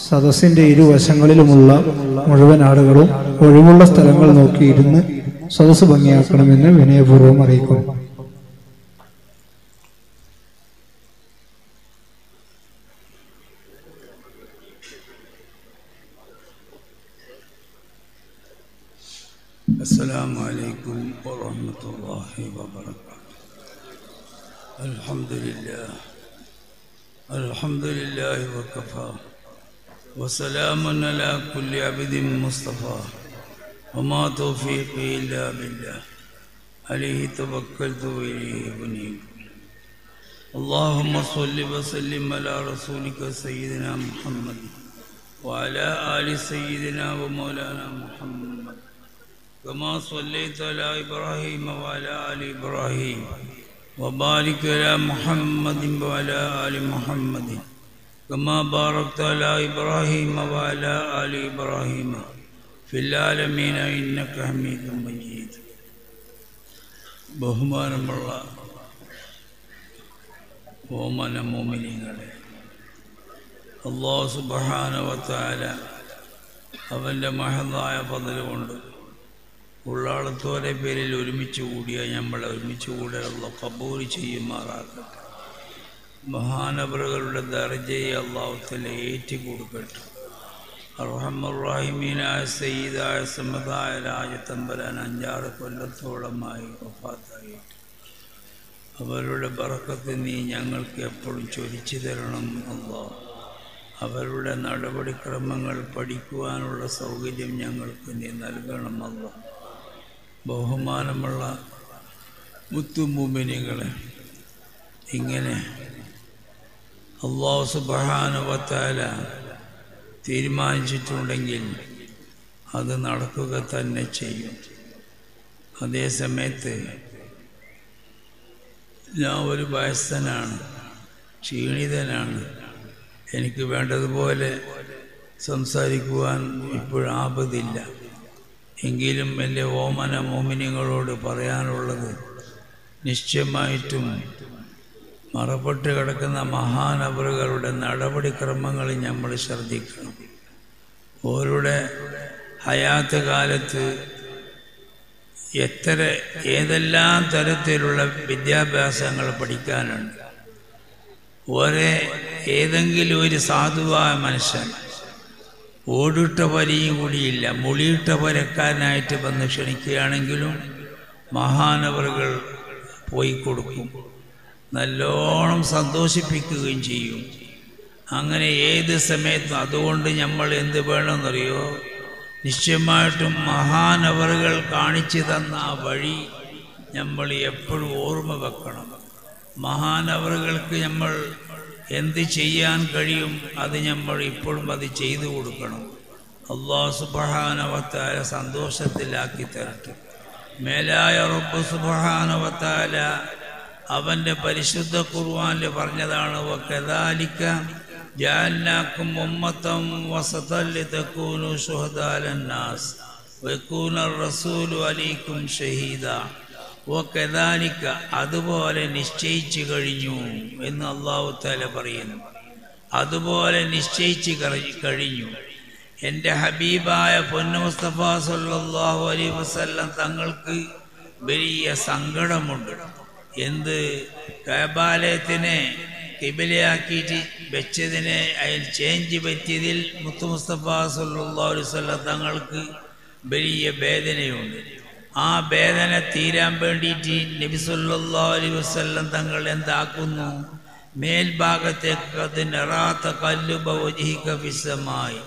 സദസ്സിന്റെ ഇരുവശങ്ങളിലുമുള്ള മുഴുവൻ ആളുകളും ഒഴിവുള്ള സ്ഥലങ്ങൾ നോക്കി ഇരുന്ന് സദസ്സ് ഭംഗിയാക്കണമെന്ന് വിനയപൂർവ്വം അറിയിക്കുന്നു السلام عليكم ورحمة الله وبركاته الحمد لله الحمد لله وكفى وسلام على كل عبد مصطفى وما توفيقي إلا بالله عليه توكلت وإليه أنيب اللهم صل وسلم على رسولك سيدنا محمد وعلى آل سيدنا ومولانا محمد كما صليت على إبراهيم وعلى آل إبراهيم وبارك على محمد وعلى آل محمد كما باركت على إبراهيم وعلى آل إبراهيم في العالمين إنك حميد مجيد ബഹുമാനമുള്ള ഓമന മോമിനിങ്ങളെ അള്ളാഹു സുബഹാനവത്താല അവൻ്റെ മഹതായ പതിലുകൊണ്ട് ഉള്ളാളത്തോരെ പേരിൽ ഒരുമിച്ച് കൂടിയ നമ്മളെ ഒരുമിച്ച് കൂടലുള്ള കബൂൽ ചെയ്യുമാറാക്കട്ടെ മഹാനവറുകളുടെ ദർജയെ അള്ളാഹുത്തല ഏറ്റുകൊടുക്കട്ടെ അർഹമുറാഹിമീനായ സയ്യിദായ സമതായ രാജത്തമ്പലാൻ അഞ്ചാറ് കൊല്ലത്തോളമായി വഫാത്തായി അവരുടെ ബറക്കത്ത് നീ ഞങ്ങൾക്ക് എപ്പോഴും ചൊരിച്ചു തരണം അള്ളാഹ് അവരുടെ നടപടിക്രമങ്ങൾ പഠിക്കുവാനുള്ള സൗകര്യം ഞങ്ങൾക്ക് നീ നൽകണം അള്ളാഹ് ബഹുമാനമുള്ള മുത്തുമൂമിനികളെ ഇങ്ങനെ അള്ളാഹു സുബഹാനുവത്താല തീരുമാനിച്ചിട്ടുണ്ടെങ്കിൽ അത് നടക്കുക തന്നെ ചെയ്യും അതേ സമയത്ത് ഞാൻ ഒരു വയസ്സനാണ് ക്ഷീണിതനാണ് എനിക്ക് വേണ്ടതുപോലെ സംസാരിക്കുവാൻ ഇപ്പോഴും ആപതില്ല എങ്കിലും എൻ്റെ ഓമന മോമിനികളോട് പറയാനുള്ളത് നിശ്ചയമായിട്ടും മറപ്പെട്ട് കിടക്കുന്ന മഹാനവറുകളുടെ നടപടിക്രമങ്ങൾ നമ്മൾ ശ്രദ്ധിക്കണം ഓരുടെ ഹയാത്ത് കാലത്ത് എത്ര ഏതെല്ലാം തരത്തിലുള്ള വിദ്യാഭ്യാസങ്ങൾ പഠിക്കാനുണ്ട് ഒരേ ഏതെങ്കിലും ഒരു സാധുവായ മനുഷ്യൻ ഓടിട്ട വരിയും കൂടിയില്ല മുളിയിട്ട വരക്കാരനായിട്ട് വന്ന് ക്ഷണിക്കുകയാണെങ്കിലും മഹാനവറുകൾ പോയി കൊടുക്കും നല്ലോണം സന്തോഷിപ്പിക്കുകയും ചെയ്യും അങ്ങനെ ഏത് സമയത്തും അതുകൊണ്ട് നമ്മൾ എന്ത് വേണമെന്നറിയോ നിശ്ചയമായിട്ടും മഹാനവറുകൾ കാണിച്ചു തന്ന ആ വഴി നമ്മൾ എപ്പോഴും ഓർമ്മ വെക്കണം മഹാനവറുകൾക്ക് നമ്മൾ എന്ത് ചെയ്യാൻ കഴിയും അത് നമ്മൾ ഇപ്പോഴും അത് ചെയ്തു കൊടുക്കണം അള്ളാഹു സുബഹാനവത്താല സന്തോഷത്തിലാക്കി തരട്ടെ മേലായ റബ്ബ് സുബഹാനവത്താല അവൻ്റെ പരിശുദ്ധ ഖുർആനിൽ പറഞ്ഞതാണ് വക്കദാലിക്ക ജാലനാക്കും ഉമ്മത്തം വസതല്ലി തക്കൂനു ഷുഹദാലന്നാസ് വക്കൂന റസൂലു അലീക്കും ഷഹീദ വക്കദാലിക്ക അതുപോലെ നിശ്ചയിച്ചു കഴിഞ്ഞു എന്ന് അള്ളാഹു താല പറയുന്നു അതുപോലെ നിശ്ചയിച്ച് കഴിഞ്ഞു എൻ്റെ ഹബീബായ പൊന്നു മുസ്തഫ സല്ലാഹു അലൈ വസ്ല്ലാം തങ്ങൾക്ക് വലിയ സങ്കടമുണ്ട് എന്ത് കബാലയത്തിനെ കിബിലയാക്കിയിട്ട് വെച്ചതിനെ അതിൽ ചേഞ്ച് പറ്റിയതിൽ മുത്തു മുസ്തഫ സല്ലാ അലൈവല്ല തങ്ങൾക്ക് വലിയ വേദനയുണ്ട് ആ വേദന തീരാൻ വേണ്ടിയിട്ട് നബി സല്ലാ അലൈ വസ്ല്ലം തങ്ങൾ എന്താക്കുന്നു മേൽഭാഗത്തേക്ക് അതിനറാത്ത കല്ലുബവജിഹിക്ക വിശമായി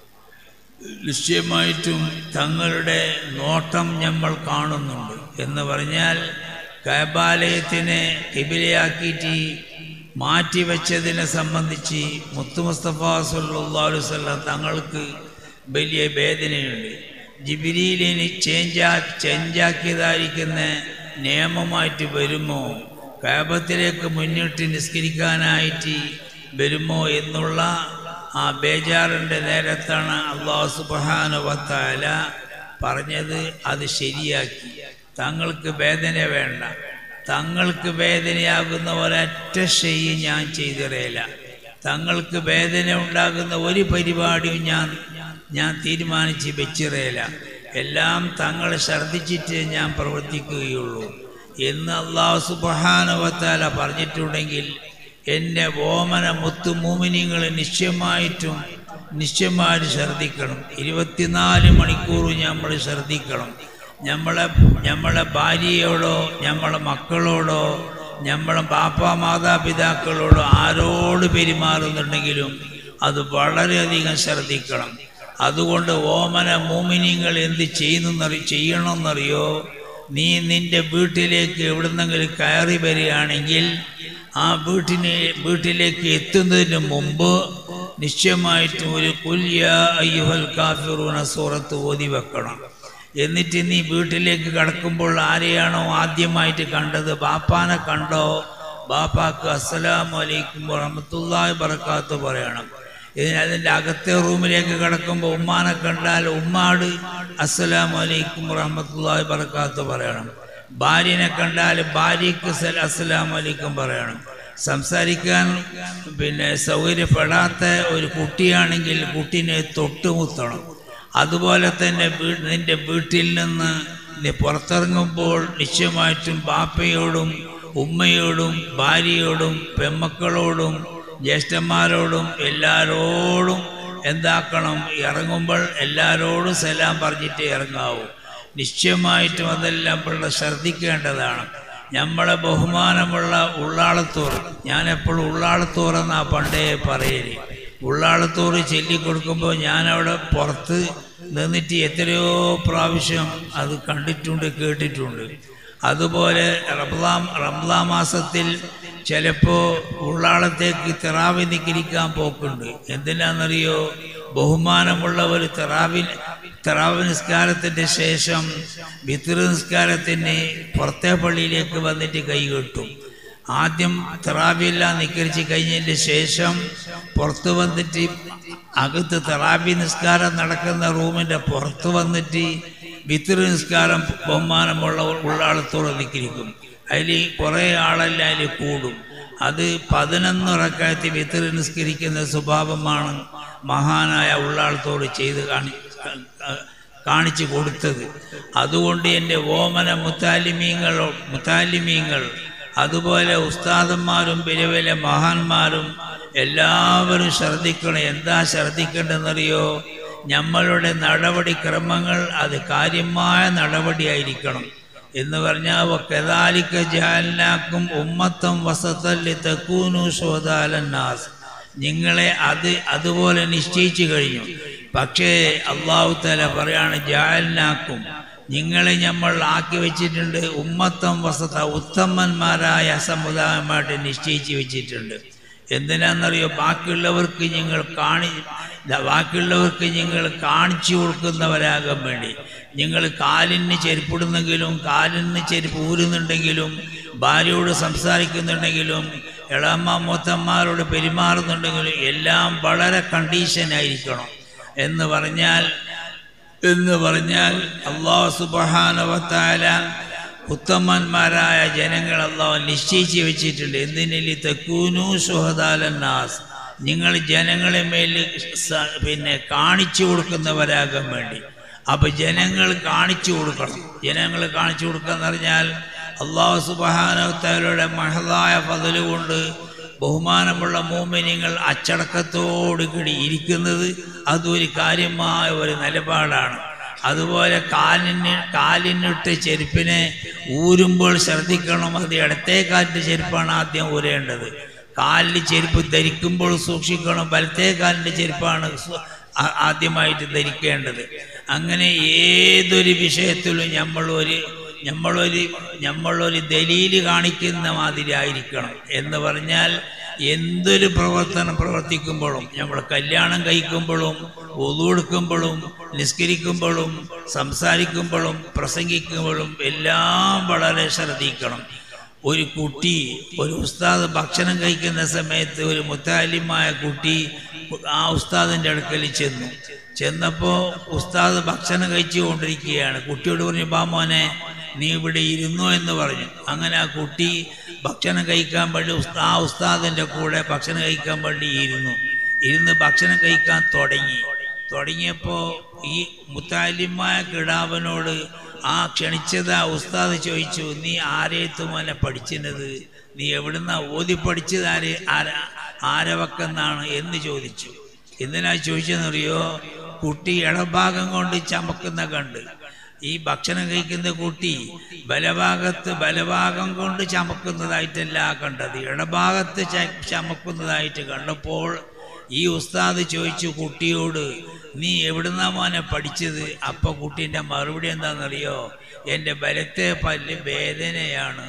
നിശ്ചയമായിട്ടും തങ്ങളുടെ നോട്ടം നമ്മൾ കാണുന്നുണ്ട് എന്ന് പറഞ്ഞാൽ കബാലയത്തിനെ കിബിലയാക്കിയിട്ട് മാറ്റിവെച്ചതിനെ സംബന്ധിച്ച് മുത്തു മുസ്തഫ സല്ലാസ്വല്ലാം തങ്ങൾക്ക് വലിയ വേദനയുണ്ട് ജിബിരിയിലിനി ചേഞ്ചാ ചേഞ്ചാക്കിയതായിരിക്കുന്ന നിയമമായിട്ട് വരുമോ കാപത്തിലേക്ക് മുന്നിട്ട് നിസ്കരിക്കാനായിട്ട് വരുമോ എന്നുള്ള ആ ബേജാറിൻ്റെ നേരത്താണ് അള്ളാഹു സുബാനുവത്താല പറഞ്ഞത് അത് ശരിയാക്കി തങ്ങൾക്ക് വേദന വേണ്ട തങ്ങൾക്ക് വേദനയാകുന്ന ഒരൊറ്റ ഷെയ്യ് ഞാൻ ചെയ്തിറയില്ല തങ്ങൾക്ക് വേദന ഉണ്ടാകുന്ന ഒരു പരിപാടിയും ഞാൻ ഞാൻ തീരുമാനിച്ച് വെച്ചിറയില്ല എല്ലാം തങ്ങൾ ഛർദ്ദിച്ചിട്ട് ഞാൻ പ്രവർത്തിക്കുകയുള്ളൂ എന്ന് അള്ളാഹു സുബഹാനുവത്താല പറഞ്ഞിട്ടുണ്ടെങ്കിൽ എൻ്റെ ഓമന മുത്തു മൂമിനിങ്ങൾ നിശ്ചയമായിട്ടും നിശ്ചയമായിട്ട് ഛർദ്ദിക്കണം ഇരുപത്തിനാല് മണിക്കൂർ നമ്മൾ ഛർദ്ദിക്കണം നമ്മളെ നമ്മളെ ഭാര്യയോടോ നമ്മളെ മക്കളോടോ നമ്മളെ ബാപ്പ മാതാപിതാക്കളോടോ ആരോട് പെരുമാറുന്നുണ്ടെങ്കിലും അത് വളരെയധികം ശ്രദ്ധിക്കണം അതുകൊണ്ട് ഓമന മൂമിനിങ്ങൾ എന്ത് ചെയ്യുന്നറി ചെയ്യണമെന്നറിയോ നീ നിന്റെ വീട്ടിലേക്ക് എവിടുന്നെങ്കിലും കയറി വരികയാണെങ്കിൽ ആ വീട്ടിനെ വീട്ടിലേക്ക് എത്തുന്നതിന് മുമ്പ് നിശ്ചയമായിട്ടും ഒരു കുല്യ അയ്യുഹൽ കാഫിറൂന സൂറത്ത് ഓതി വെക്കണം എന്നിട്ട് നീ വീട്ടിലേക്ക് കടക്കുമ്പോൾ ആരെയാണോ ആദ്യമായിട്ട് കണ്ടത് ബാപ്പാനെ കണ്ടോ ബാപ്പാക്ക് അസ്സലാമു അലൈക്കും വറഹമത്തുള്ളാഹി ബറക്കാത്ത് പറയണം ഇതിന് അതിൻ്റെ അകത്തെ റൂമിലേക്ക് കിടക്കുമ്പോൾ ഉമ്മാനെ കണ്ടാൽ ഉമ്മാട് അസ്സലാമു അലൈക്കും വറഹമത്തുള്ളാഹി ബറക്കാത്ത് പറയണം ഭാര്യനെ കണ്ടാൽ ഭാര്യയ്ക്ക് സല- അസ്സലാമു അലൈക്കും പറയണം സംസാരിക്കാൻ പിന്നെ സൗകര്യപ്പെടാത്ത ഒരു കുട്ടിയാണെങ്കിൽ കുട്ടീനെ തൊട്ടുമുത്തണം അതുപോലെ തന്നെ വീ- നിന്റെ വീട്ടിൽ നിന്ന് നീ പുറത്തിറങ്ങുമ്പോൾ നിശ്ചയമായിട്ടും ബാപ്പയോടും ഉമ്മയോടും ഭാര്യയോടും പെമ്മക്കളോടും ജ്യേഷ്ഠന്മാരോടും എല്ലാരോടും എന്താക്കണം ഇറങ്ങുമ്പോൾ എല്ലാരോടും സലാം പറഞ്ഞിട്ട് ഇറങ്ങാവൂ നിശ്ചയമായിട്ടും അതെല്ലാം പിള്ള ശ്രദ്ധിക്കേണ്ടതാണ് നമ്മളെ ബഹുമാനമുള്ള ഉള്ളാളത്തൂർ ഞാൻ എപ്പോഴും ഉള്ളാളത്തൂർ എന്നാ പണ്ടേ പറയല് ഉള്ളാളത്തൂർ ചൊല്ലിക്കൊടുക്കുമ്പോൾ ഞാനവിടെ പുറത്ത് നിന്നിട്ട് എത്രയോ പ്രാവശ്യം അത് കണ്ടിട്ടുണ്ട് കേട്ടിട്ടുണ്ട് അതുപോലെ റംലാം റംലാ മാസത്തിൽ ചിലപ്പോൾ ഉള്ളാളത്തേക്ക് തെറാവി നിക്കിരിക്കാൻ പോക്കുണ്ട് എന്തിനാണെന്നറിയോ ബഹുമാനമുള്ളവർ തെറാവി തെറാവ് നിസ്കാരത്തിൻ്റെ ശേഷം വിത്തിർ നിസ്കാരത്തിന് പുറത്തെ പള്ളിയിലേക്ക് വന്നിട്ട് കൈകെട്ടും ആദ്യം തെറാവിയെല്ലാം നിക്കരിച്ച് കഴിഞ്ഞതിന് ശേഷം പുറത്ത് വന്നിട്ട് അകത്ത് തെറാവി നിസ്കാരം നടക്കുന്ന റൂമിൻ്റെ പുറത്ത് വന്നിട്ട് വിത്തിർ നിസ്കാരം ബഹുമാനമുള്ള ഉള്ളാളത്തോടെ നിൽക്കിരിക്കും അതിൽ കുറേ ആളെല്ലാം അതിൽ കൂടും അത് പതിനൊന്ന് റക്കായത്തിൽ വിത്തിർ നിസ്കരിക്കുന്ന സ്വഭാവമാണ് മഹാനായ ഉള്ളാളത്തോട് ചെയ്ത് കാണി കാണിച്ചു കൊടുത്തത് അതുകൊണ്ട് എൻ്റെ ഓമന മുത്താലിമീങ്ങൾ മുത്താലിമീങ്ങൾ അതുപോലെ ഉസ്താദന്മാരും വലിയ വലിയ മഹാന്മാരും എല്ലാവരും ശ്രദ്ധിക്കണം എന്താ ശ്രദ്ധിക്കേണ്ടതെന്നറിയോ നമ്മളുടെ നടപടിക്രമങ്ങൾ അത് കാര്യമായ നടപടിയായിരിക്കണം എന്ന് പറഞ്ഞാൽ കെതാലിക്ക ജാലിനാക്കും ഉമ്മത്തം വസത്തല്ലി തെക്കൂനു ശോതാലന്നാസ് നിങ്ങളെ അത് അതുപോലെ നിശ്ചയിച്ചു കഴിഞ്ഞു പക്ഷേ അള്ളാഹു തല പറയാണ് ജാലിനാക്കും നിങ്ങളെ നമ്മൾ ആക്കി വെച്ചിട്ടുണ്ട് ഉമ്മത്തം വസത ഉത്തമന്മാരായ സമുദായമായിട്ട് നിശ്ചയിച്ചു വെച്ചിട്ടുണ്ട് എന്തിനാണെന്നറിയോ ബാക്കിയുള്ളവർക്ക് നിങ്ങൾ കാണി ബാക്കിയുള്ളവർക്ക് നിങ്ങൾ കാണിച്ചു കൊടുക്കുന്നവരാകാൻ വേണ്ടി നിങ്ങൾ കാലിന് ചെരുപ്പിടുന്നെങ്കിലും കാലിന് ചെരുപ്പ് ഊരുന്നുണ്ടെങ്കിലും ഭാര്യയോട് സംസാരിക്കുന്നുണ്ടെങ്കിലും ഇളമ്മ മൂത്തന്മാരോട് പെരുമാറുന്നുണ്ടെങ്കിലും എല്ലാം വളരെ കണ്ടീഷനായിരിക്കണം എന്ന് പറഞ്ഞാൽ എന്ന് പറഞ്ഞാൽ അള്ളാഹു സുബഹാനവത്താല ഉത്തമന്മാരായ ജനങ്ങൾ അള്ളാഹു നിശ്ചയിച്ച് വെച്ചിട്ടുണ്ട് എന്തിനല്ലി തെക്കൂനു സുഹദാലന്നാസ് നിങ്ങൾ ജനങ്ങളെ മേൽ സ- പിന്നെ കാണിച്ചു കൊടുക്കുന്നവരാകാൻ വേണ്ടി അപ്പൊ ജനങ്ങൾ കാണിച്ചു കൊടുക്കണം ജനങ്ങൾ കാണിച്ചു കൊടുക്കുക എന്ന് പറഞ്ഞാൽ അള്ളാഹു സുബഹാനവത്താലയുടെ മഹതായ പതില് കൊണ്ട് ബഹുമാനമുള്ള മോമിനിങ്ങൾ അച്ചടക്കത്തോടു കൂടി ഇരിക്കുന്നത് അതൊരു കാര്യമായ ഒരു നിലപാടാണ് അതുപോലെ കാലിന് കാലിനിട്ട് ചെരുപ്പിനെ ഊരുമ്പോൾ ശ്രദ്ധിക്കണം അത് ഇടത്തെ കാലിൻ്റെ ചെരുപ്പാണ് ആദ്യം ഊരേണ്ടത് കാലിൽ ചെരുപ്പ് ധരിക്കുമ്പോൾ സൂക്ഷിക്കണം വലത്തെ കാലിൻ്റെ ചെരുപ്പാണ് സു- ആ- ആദ്യമായിട്ട് ധരിക്കേണ്ടത് അങ്ങനെ ഏതൊരു വിഷയത്തിലും നമ്മൾ ഒരു നമ്മളൊരു നമ്മളൊരു ദലീല് കാണിക്കുന്ന മാതിരി ആയിരിക്കണം എന്ന് പറഞ്ഞാൽ എന്തൊരു പ്രവർത്തനം പ്രവർത്തിക്കുമ്പോഴും നമ്മൾ കല്യാണം കഴിക്കുമ്പോഴും ഒതുകൊടുക്കുമ്പോഴും നിസ്കരിക്കുമ്പോഴും സംസാരിക്കുമ്പോഴും പ്രസംഗിക്കുമ്പോഴും എല്ലാം വളരെ ശ്രദ്ധിക്കണം ഒരു കുട്ടി ഒരു ഉസ്താദ് ഭക്ഷണം കഴിക്കുന്ന സമയത്ത് ഒരു മുത്താലിമായ കുട്ടി ആ ഉസ്താദിൻ്റെ അടുക്കൽ ചെന്നു ചെന്നപ്പോൾ ഉസ്താദ് ഭക്ഷണം കഴിച്ചു കൊണ്ടിരിക്കുകയാണ് കുട്ടിയോട് പറഞ്ഞു ബാ മോനെ നീ ഇവിടെ ഇരുന്നോ എന്ന് പറഞ്ഞു അങ്ങനെ ആ കുട്ടി ഭക്ഷണം കഴിക്കാൻ വേണ്ടി ഉസ്താ- ആ ഉസ്താദിന്റെ കൂടെ ഭക്ഷണം കഴിക്കാൻ വേണ്ടി ഇരുന്നു ഇരുന്ന് ഭക്ഷണം കഴിക്കാൻ തുടങ്ങി തുടങ്ങിയപ്പോൾ ഈ മുത്താലിമായ കിടാവനോട് ആ ക്ഷണിച്ചത് ആ ഉസ്താദ് ചോദിച്ചു നീ ആരെത്തുമല്ല പഠിച്ചിരുന്നത് നീ എവിടുന്ന ഓതി പഠിച്ചത് ആരെ ആര ആരവക്കെന്നാണ് എന്ന് ചോദിച്ചു എന്തിനാ ചോദിച്ചെന്നറിയോ കുട്ടി ഇടഭാഗം കൊണ്ട് ചമക്കുന്ന കണ്ട് ഈ ഭക്ഷണം കഴിക്കുന്ന കുട്ടി ബലഭാഗത്ത് ബലഭാഗം കൊണ്ട് ചമക്കുന്നതായിട്ടല്ല കണ്ടത് ഇടഭാഗത്ത് ച- ചമക്കുന്നതായിട്ട് കണ്ടപ്പോൾ ഈ ഉസ്താദ് ചോദിച്ചു കുട്ടിയോട് നീ എവിടുന്നാ മോനെ പഠിച്ചത് അപ്പൊ കുട്ടീന്റെ മറുപടി എന്താണെന്നറിയോ എൻ്റെ ബലത്തെ പല്ല് വേദനയാണ്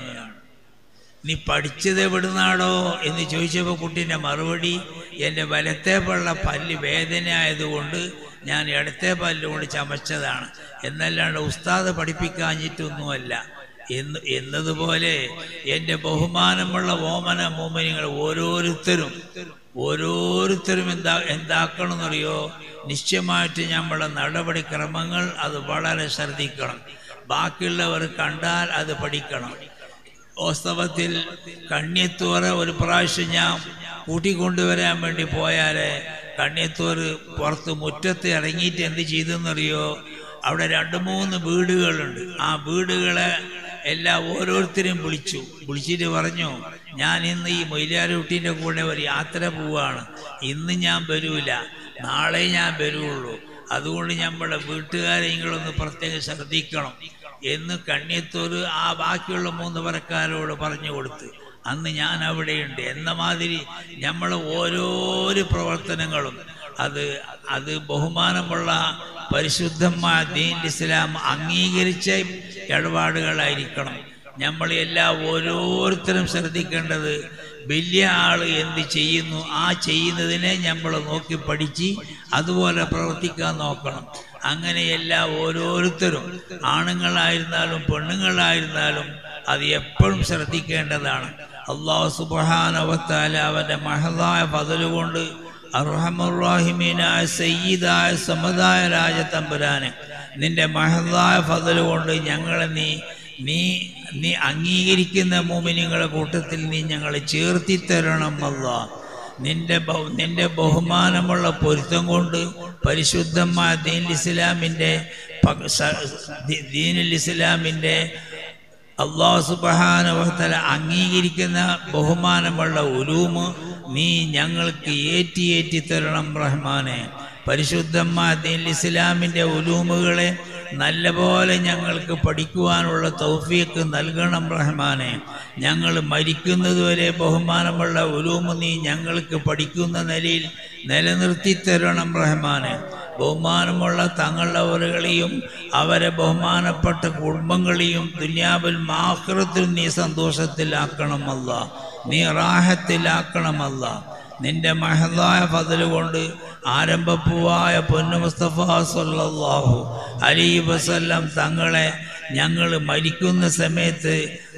നീ പഠിച്ചത് എവിടുന്നാടോ എന്ന് ചോദിച്ചപ്പോൾ കുട്ടീൻ്റെ മറുപടി എൻ്റെ വലത്തെ പള്ള പല്ല് വേദനയായതുകൊണ്ട് ഞാൻ ഇടത്തെ പല്ലുകൊണ്ട് ചമച്ചതാണ് എന്നല്ലാണ്ട് ഉസ്താദ് പഠിപ്പിക്കാഞ്ഞിട്ടൊന്നുമല്ല എന്ന് എന്നതുപോലെ എൻ്റെ ബഹുമാനമുള്ള ഓമന മോമനികൾ ഓരോരുത്തരും ഓരോരുത്തരും എന്താ എന്താക്കണമെന്നറിയോ നിശ്ചയമായിട്ട് നമ്മളെ നടപടിക്രമങ്ങൾ അത് വളരെ ശ്രദ്ധിക്കണം ബാക്കിയുള്ളവർ കണ്ടാൽ അത് പഠിക്കണം വാസ്തവത്തിൽ കണ്യത്തോറ ഒരു പ്രാവശ്യം ഞാൻ കൂട്ടിക്കൊണ്ടുവരാൻ വേണ്ടി പോയാല് കണ്യത്തോറ് പുറത്ത് മുറ്റത്ത് ഇറങ്ങിയിട്ട് എന്ത് ചെയ്തെന്നറിയോ അവിടെ രണ്ട് മൂന്ന് വീടുകളുണ്ട് ആ വീടുകളെ എല്ലാം ഓരോരുത്തരും വിളിച്ചു വിളിച്ചിട്ട് പറഞ്ഞു ഞാൻ ഇന്ന് ഈ മൊയിലാരുട്ടിൻ്റെ കൂടെ ഒരു യാത്ര പോവാണ് ഇന്ന് ഞാൻ വരൂല നാളെ ഞാൻ വരുള്ളൂ അതുകൊണ്ട് നമ്മളെ വീട്ടുകാരെ നിങ്ങളൊന്ന് പ്രത്യേകം ശ്രദ്ധിക്കണം എന്ന് കണ്യത്തൂര് ആ ബാക്കിയുള്ള മൂന്ന് പറക്കാരോട് പറഞ്ഞു കൊടുത്ത് അന്ന് ഞാൻ അവിടെയുണ്ട് എന്ന മാതിരി നമ്മൾ ഓരോരോ പ്രവർത്തനങ്ങളും അത് അത് ബഹുമാനമുള്ള പരിശുദ്ധമായ ദീൻ ഇസ്ലാം അംഗീകരിച്ച ഇടപാടുകളായിരിക്കണം നമ്മൾ എല്ലാ ഓരോരുത്തരും ശ്രദ്ധിക്കേണ്ടത് വലിയ ആള് എന്ത് ചെയ്യുന്നു ആ ചെയ്യുന്നതിനെ നമ്മൾ നോക്കി പഠിച്ച് അതുപോലെ പ്രവർത്തിക്കാൻ നോക്കണം അങ്ങനെ എല്ലാ ഓരോരുത്തരും ആണുങ്ങളായിരുന്നാലും പെണ്ണുങ്ങളായിരുന്നാലും അത് എപ്പോഴും ശ്രദ്ധിക്കേണ്ടതാണ് അള്ളാഹു സുബാനവത്താല അവന്റെ മഹതായ പതലുകൊണ്ട് അർഹമുറാഹിമീനായ സയ്യിദായ സമതായ രാജതമ്പുരാന് നിന്റെ മഹതായ ഫതലുകൊണ്ട് ഞങ്ങളെ നീ നീ നീ അംഗീകരിക്കുന്ന മോമിനിങ്ങളുടെ കൂട്ടത്തിൽ നീ ഞങ്ങളെ ചേർത്തി തരണം അല്ലാ നിന്റെ ബഹു- നിന്റെ ബഹുമാനമുള്ള പൊരുത്തം കൊണ്ട് പരിശുദ്ധമായ ദീൻ ഇസ്ലാമിൻ്റെ പക- സ- ദീ- ദീനുൽ ഇസ്ലാമിൻ്റെ അള്ളാഹു സുബാനവത്തല അംഗീകരിക്കുന്ന ബഹുമാനമുള്ള ഉലൂമ് നീ ഞങ്ങൾക്ക് ഏറ്റി ഏറ്റി തരണം റഹ്മാനെ പരിശുദ്ധമായ ദീൻ ഇസ്ലാമിൻ്റെ ഉലൂമുകളെ നല്ലപോലെ ഞങ്ങൾക്ക് പഠിക്കുവാനുള്ള തൗഫീക്ക് നൽകണം റഹ്മാനെ ഞങ്ങൾ മരിക്കുന്നതുവരെ ബഹുമാനമുള്ള ഉലൂമ് നീ ഞങ്ങൾക്ക് പഠിക്കുന്ന നിലയിൽ നിലനിർത്തി തരണം റഹ്മാനെ ബഹുമാനമുള്ള തങ്ങളവരുകളെയും അവരെ ബഹുമാനപ്പെട്ട കുടുംബങ്ങളെയും ദുനിയാവിൽ മാഹ്റത്തിൽ നീ സന്തോഷത്തിലാക്കണമല്ല നീ റാഹത്തിലാക്കണമല്ല നിന്റെ മഹതായ ഫതല് കൊണ്ട് ആരംഭപ്പൂവായ പൊന്നു മുസ്തഫ സല്ലല്ലാഹു അലൈ വസല്ലം തങ്ങളെ ഞങ്ങൾ മരിക്കുന്ന സമയത്ത്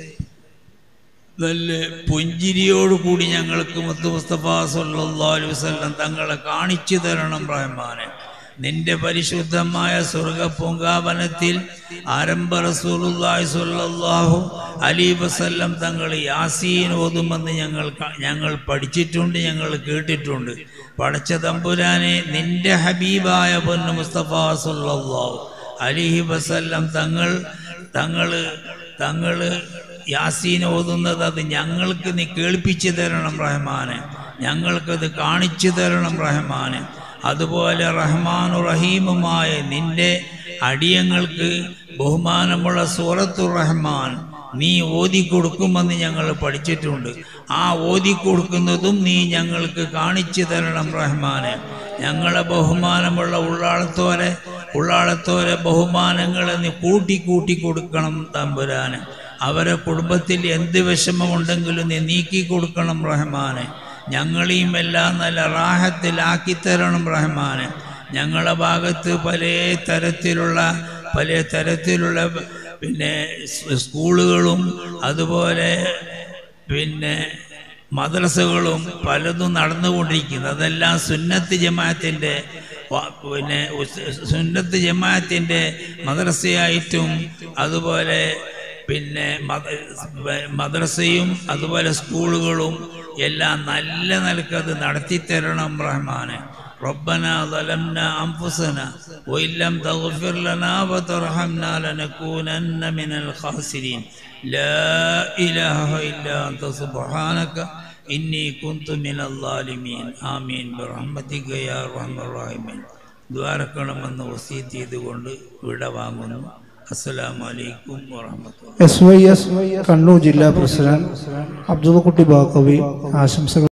നല്ല പുഞ്ചിരിയോട് കൂടി ഞങ്ങൾക്ക് മുത്തു മുസ്തഫ സല്ലല്ലാഹു അലൈഹി വസല്ലം തങ്ങളെ കാണിച്ചു തരണം റഹ്മാനെ നിന്റെ പരിശുദ്ധമായ സ്വർഗ പൂങ്കാവനത്തിൽ ആരംഭ റസൂലുള്ളാഹി സ്വല്ലല്ലാഹു അലൈഹി വസല്ലം തങ്ങൾ യാസീൻ ഓതുമെന്ന് ഞങ്ങൾ ക- ഞങ്ങൾ പഠിച്ചിട്ടുണ്ട് ഞങ്ങൾ കേട്ടിട്ടുണ്ട് പടച്ച തമ്പുരാനെ നിന്റെ ഹബീബായ പൊന്നു മുസ്തഫ സല്ലല്ലാഹു അലൈഹി വസല്ലം തങ്ങൾ തങ്ങള് തങ്ങള് യാസീൻ ഓതുന്നത് അത് ഞങ്ങൾക്ക് നീ കേൾപ്പിച്ചു തരണം റഹ്മാനെ ഞങ്ങൾക്കത് കാണിച്ചു തരണം റഹ്മാനെ അതുപോലെ റഹ്മാനു റഹീമുമായ നിന്റെ അടിയങ്ങൾക്ക് ബഹുമാനമുള്ള സൂറത്തു റഹ്മാൻ നീ ഓതി കൊടുക്കുമെന്ന് ഞങ്ങൾ പഠിച്ചിട്ടുണ്ട് ആ ഓതി കൊടുക്കുന്നതും നീ ഞങ്ങൾക്ക് കാണിച്ചു തരണം റഹ്മാനെ ഞങ്ങളെ ബഹുമാനമുള്ള ഉള്ളാളത്തോരെ ഉള്ളാളത്തോരെ ബഹുമാനങ്ങളെ നീ കൂട്ടി കൂട്ടി കൊടുക്കണം തമ്പുരാന് അവരെ കുടുംബത്തിൽ എന്ത് വിഷമമുണ്ടെങ്കിലും നീ നീക്കി കൊടുക്കണം റഹ്മാനെ ഞങ്ങളെയും എല്ലാം നല്ല റാഹത്തിലാക്കി തരണം റഹ്മാനെ ഞങ്ങളെ ഭാഗത്ത് പല തരത്തിലുള്ള പല തരത്തിലുള്ള പിന്നെ സ് സ്കൂളുകളും അതുപോലെ പിന്നെ മദ്രസകളും പലതും നടന്നുകൊണ്ടിരിക്കുന്നു അതെല്ലാം സുന്നത്ത് ജമാഅത്തിൻ്റെ വ- പിന്നെ ഉസ്- സുന്നത്ത് ജമാഅത്തിൻ്റെ മദ്രസയായിട്ടും അതുപോലെ പിന്നെ മദ- മദ്രസയും അതുപോലെ സ്കൂളുകളും എല്ലാം നല്ല നിലക്ക് അത് നടത്തിത്തരണം റഹ്മാനെ ربنا ظلمنا أنفسنا وإن لم تغفر لنا وترحمنا لنكونن من الخاسرين لا إله إلا أنت سبحانك إني كنت من الظالمين آمين برحمتك يا أرحم الراحمين ദ്വാരക്കണമെന്ന് വസീത്ത് ചെയ്തുകൊണ്ട് വിട വാങ്ങുന്നു അസ്സലാമു അലൈക്കും വറഹ്മത്തുള്ളാഹി എസ് വൈ എസ് കണ്ണൂർ ജില്ലാ പ്രസിഡന്റ് അബ്ദുള്ളക്കുട്ടി ബാക്കവി ആശംസകൾ